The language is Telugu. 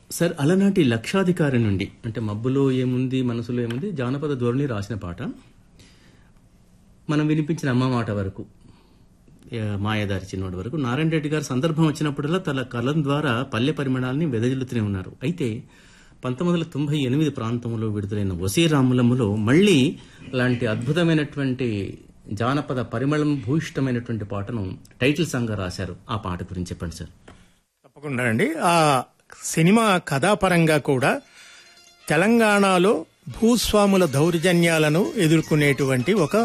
సార్ అలనాటి లక్షాధికారి నుండి అంటే మబ్బులో ఏముంది మనసులో ఏముంది జానపద ధోరణి రాసిన పాట మనం వినిపించిన అమ్మ మాట వరకు ఏ, మాయదారి చిన్నోడి వరకు నారాయణ రెడ్డి గారు సందర్భం వచ్చినప్పుడల్లా తన కలం ద్వారా పల్లె పరిమాణాలని వెదజల్లుతూనే ఉన్నారు అయితే పంతొమ్మిది వందల తొంభై ఎనిమిది ప్రాంతంలో విడుదలైన వసీరాములములో మళ్ళీ అలాంటి అద్భుతమైనటువంటి జానపద పరిమళం భూయిష్టమైనటువంటి పాటను టైటిల్ సాంగ్గా రాశారు ఆ పాట గురించి చెప్పండి సార్ తప్పకుండా అండి ఆ సినిమా కథాపరంగా కూడా తెలంగాణలో భూస్వాముల దౌర్జన్యాలను ఎదుర్కొనేటువంటి ఒక